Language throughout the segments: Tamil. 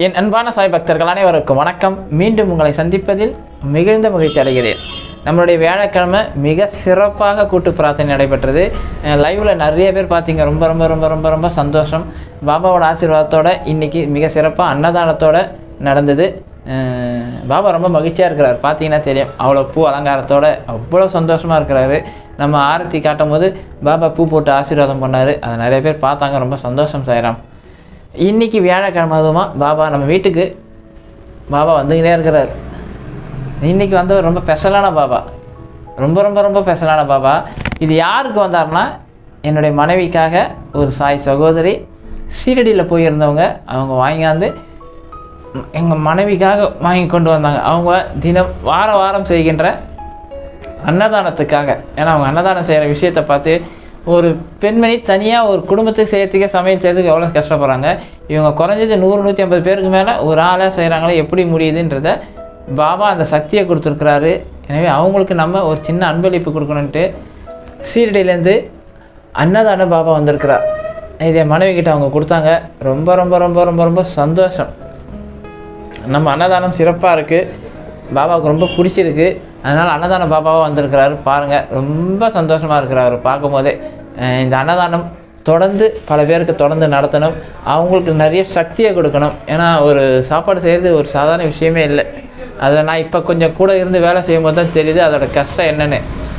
என் அன்பான சாய் பக்தர்கள் அனைவருக்கும் வணக்கம் மீண்டும் உங்களை சந்திப்பதில் மிகுந்த மகிழ்ச்சி அடைகிறேன் நம்மளுடைய வியாழக்கிழமை மிக சிறப்பாக கூட்டு பிரார்த்தனை நடைபெற்றது லைவில் நிறைய பேர் பார்த்தீங்க ரொம்ப ரொம்ப ரொம்ப ரொம்ப ரொம்ப சந்தோஷம் பாபாவோட ஆசீர்வாதத்தோட இன்னைக்கு மிக சிறப்பாக அன்னதானத்தோட நடந்தது அஹ் பாபா ரொம்ப மகிழ்ச்சியாக இருக்கிறார் பார்த்தீங்கன்னா தெரியும் அவ்வளோ பூ அலங்காரத்தோட அவ்வளோ சந்தோஷமாக இருக்கிறாரு நம்ம ஆரத்தி காட்டும் போது பாபா பூ போட்டு ஆசீர்வாதம் பண்ணார் அதை நிறைய பேர் பார்த்தாங்க ரொம்ப சந்தோஷம் சாயிராம் இன்னைக்கு வியாழக்கிழமை அதுவுமா பாபா நம்ம வீட்டுக்கு பாபா வந்துக்கிட்டே இருக்கிறார் இன்னைக்கு வந்தவர் ரொம்ப ஸ்பெஷலான பாபா ரொம்ப ரொம்ப ரொம்ப ஸ்பெஷலான பாபா இது யாருக்கு வந்தார்னா என்னுடைய மனைவிக்காக ஒரு சாய் சகோதரி ஷீரடியில் போயிருந்தவங்க அவங்க வாங்கியாந்து எங்கள் மனைவிக்காக வாங்கி கொண்டு வந்தாங்க அவங்க தினம் வார வாரம் செய்கின்ற அன்னதானத்துக்காக ஏன்னா அவங்க அன்னதானம் செய்கிற விஷயத்தை பார்த்து ஒரு பெண்மணி தனியாக ஒரு குடும்பத்துக்கு செய்யறதுக்கே சமையல் செய்யறதுக்கு எவ்வளோ கஷ்டப்படுறாங்க இவங்க குறைஞ்சது நூறு நூற்றி ஐம்பது பேருக்கு மேலே ஒரு ஆளாக செய்கிறாங்களே எப்படி முடியுதுன்றத பாபா அந்த சக்தியை கொடுத்துருக்குறாரு எனவே அவங்களுக்கு நம்ம ஒரு சின்ன அன்பளிப்பு கொடுக்கணுன்ட்டு ஷீரடியிலேருந்து அன்னதானம் பாபா வந்திருக்கிறார் இதை மனைவி கிட்ட அவங்க கொடுத்தாங்க ரொம்ப ரொம்ப ரொம்ப ரொம்ப ரொம்ப சந்தோஷம் நம்ம அன்னதானம் சிறப்பாக இருக்குது பாபாவுக்கு ரொம்ப பிடிச்சிருக்கு அதனால் அன்னதான பாபாவாக வந்திருக்கிறாரு பாருங்கள் ரொம்ப சந்தோஷமாக இருக்கிறாரு பார்க்கும்போதே அஹ் இந்த அன்னதானம் தொடர்ந்து பல பேருக்கு தொடர்ந்து நடத்தணும் அவங்களுக்கு நிறைய சக்தியை கொடுக்கணும் ஏன்னா ஒரு சாப்பாடு செய்கிறது ஒரு சாதாரண விஷயமே இல்லை அதில் நான் இப்போ கொஞ்சம் கூட இருந்து வேலை செய்யும்போது தான் தெரியுது அதோட கஷ்டம் என்னென்னு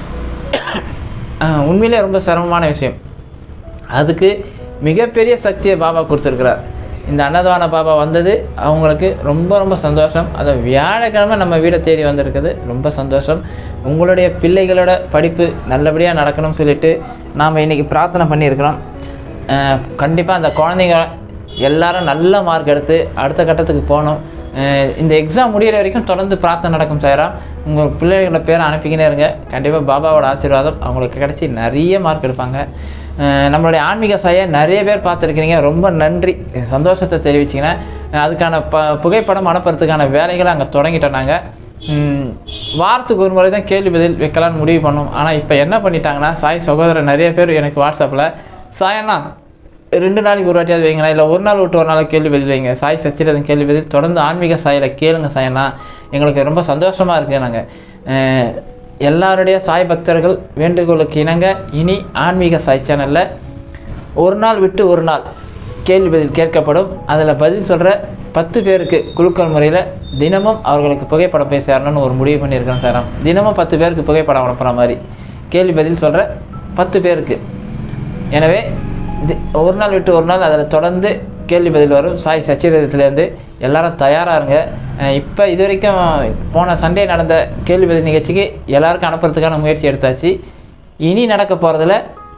அஹ் உண்மையிலே ரொம்ப சிரமமான விஷயம் அதுக்கு மிகப்பெரிய சக்தியை பாபா கொடுத்துருக்கிறார் இந்த அன்னதான பாபா வந்தது அவங்களுக்கு ரொம்ப ரொம்ப சந்தோஷம் அதை வியாழக்கிழமை நம்ம வீடை தேடி வந்திருக்குது ரொம்ப சந்தோஷம் உங்களுடைய பிள்ளைகளோட படிப்பு நல்லபடியாக நடக்கணும்னு சொல்லிட்டு நாம் இன்றைக்கி பிரார்த்தனை பண்ணியிருக்கிறோம் கண்டிப்பாக அந்த குழந்தைங்க எல்லாரும் நல்ல மார்க் எடுத்து அடுத்த கட்டத்துக்கு போகணும் அஹ் இந்த எக்ஸாம் முடியிற வரைக்கும் தொடர்ந்து பிரார்த்தனை நடக்கும் சாரா உங்கள் பிள்ளைகளோட பேரை அனுப்பிக்கினே இருங்க கண்டிப்பாக பாபாவோட ஆசீர்வாதம் அவங்களுக்கு கிடச்சி நிறைய மார்க் எடுப்பாங்க அஹ் நம்மளுடைய ஆன்மீக சாயை நிறைய பேர் பார்த்துருக்கிறீங்க ரொம்ப நன்றி சந்தோஷத்தை தெரிவிச்சிங்கன்னா அதுக்கான ப புகைப்படம் அனுப்புறதுக்கான வேலைகளை அங்கே தொடங்கிட்டோம் நாங்கள் ம், வாரத்துக்கு ஒரு முறை தான் கேள்வி பதில் வைக்கலாம்னு முடிவு பண்ணோம் ஆனால் இப்போ என்ன பண்ணிட்டாங்கன்னா சாய் சகோதரர் நிறைய பேர் எனக்கு வாட்ஸ்அப்பில் சாயண்ணா ரெண்டு நாளைக்கு ஒரு வாட்டியாவது வைங்களா இல்லை ஒரு நாள் விட்டு ஒரு நாள் கேள்வி பதில் வைங்க சாய் சச்சிரதன் கேள்வி பதில் தொடர்ந்து ஆன்மீக சாயில் கேளுங்க சாயண்ணா எங்களுக்கு ரொம்ப சந்தோஷமாக இருக்குது நாங்கள் எல்லாருடைய சாய் பக்தர்கள் வேண்டுகோளுக்கு இணங்க இனி ஆன்மீக சாய் சேனலில் ஒரு நாள் விட்டு ஒரு நாள் கேள்வி பதில் கேட்கப்படும் அதில் பதில் சொல்கிற பத்து பேருக்கு குழுக்கள் முறையில் தினமும் அவர்களுக்கு புகைப்படம் போய் சேரணும்னு ஒரு முடிவு பண்ணியிருக்கேன் சார் தினமும் பத்து பேருக்கு புகைப்படம் அனுப்புகிற மாதிரி கேள்வி பதில் சொல்கிற பத்து பேருக்கு எனவே தி- ஒரு நாள் விட்டு ஒரு நாள் அதில் தொடர்ந்து கேள்வி பதில் வரும் சாய் சச்சிரதத்துலேருந்து எல்லாரும் தயாராக இருங்க இப்போ இது வரைக்கும் போன சண்டே நடந்த கேள்வி பதில் நிகழ்ச்சிக்கு எல்லாருக்கும் அனுப்புறதுக்கான முயற்சி எடுத்தாச்சு இனி நடக்க போகிறதுல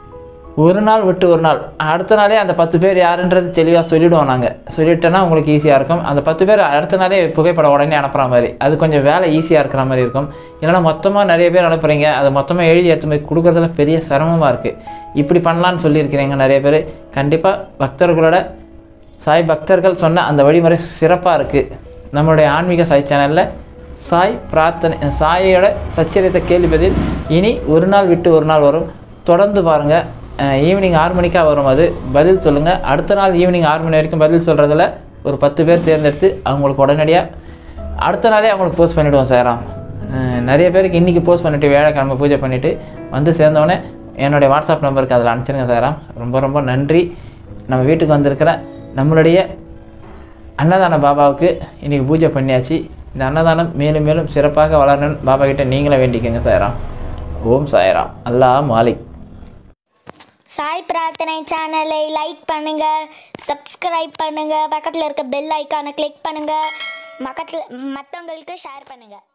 ஒரு நாள் விட்டு ஒரு நாள் அடுத்த நாளே அந்த பத்து பேர் யாருன்றது தெளிவாக சொல்லிவிடுவோம் நாங்கள் சொல்லிட்டோன்னா உங்களுக்கு ஈஸியாக இருக்கும் அந்த பத்து பேர் அடுத்த நாளே புகைப்படம் உடனே அனுப்புகிற மாதிரி அது கொஞ்சம் வேலை ஈஸியாக இருக்கிற மாதிரி இருக்கும் இல்லைன்னா மொத்தமாக நிறைய பேர் அனுப்புகிறீங்க அதை மொத்தமாக எழுதி எடுத்து போய் கொடுக்குறதுல பெரிய சிரமமாக இருக்குது இப்படி பண்ணலான்னு சொல்லியிருக்கிறீங்க நிறைய பேர் கண்டிப்பாக பக்தர்களோட சாய் பக்தர்கள் சொன்ன அந்த வழிமுறை சிறப்பாக இருக்குது நம்மளுடைய ஆன்மீக சாய் சேனலில் சாய் பிரார்த்தனை சாயோட சச்சரித்த கேள்வி பதில் இனி ஒரு நாள் விட்டு ஒரு நாள் வரும் தொடர்ந்து பாருங்கள் ஈவினிங் ஆறு மணிக்காக வரும் அது பதில் சொல்லுங்கள் அடுத்த நாள் ஈவினிங் ஆறு மணி வரைக்கும் பதில் சொல்கிறதுல ஒரு பத்து பேர் தேர்ந்தெடுத்து அவங்களுக்கு உடனடியாக அடுத்த நாளே அவங்களுக்கு போஸ்ட் பண்ணிவிடுவோம் சாராம் அஹ் நிறைய பேருக்கு இன்றைக்கி போஸ்ட் பண்ணிவிட்டு வியாழக்கிழமை பூஜை பண்ணிவிட்டு வந்து சேர்ந்தோடனே என்னுடைய வாட்ஸ்அப் நம்பருக்கு அதில் அனுப்பிச்சிருங்க சாராம் ரொம்ப ரொம்ப நன்றி நம்ம வீட்டுக்கு வந்திருக்கிற நம்மளுடைய அன்னதான பாபாவுக்கு இன்றைக்கி பூஜை பண்ணியாச்சு இந்த அன்னதானம் மேலும் மேலும் சிறப்பாக வளரணும்னு பாபா கிட்ட நீங்களும் வேண்டிக்கங்க சாயராம் ஓம் சாயராம் அல்லாஹ் மாலிக் சாய் பிரார்த்தனை சேனலை லைக் பண்ணுங்க சப்ஸ்கிரைப் பண்ணுங்க பக்கத்தில் இருக்க பெல் ஐக்கானை கிளிக் பண்ணுங்க பக்கத்தில் மற்றவங்களுக்கு ஷேர் பண்ணுங்க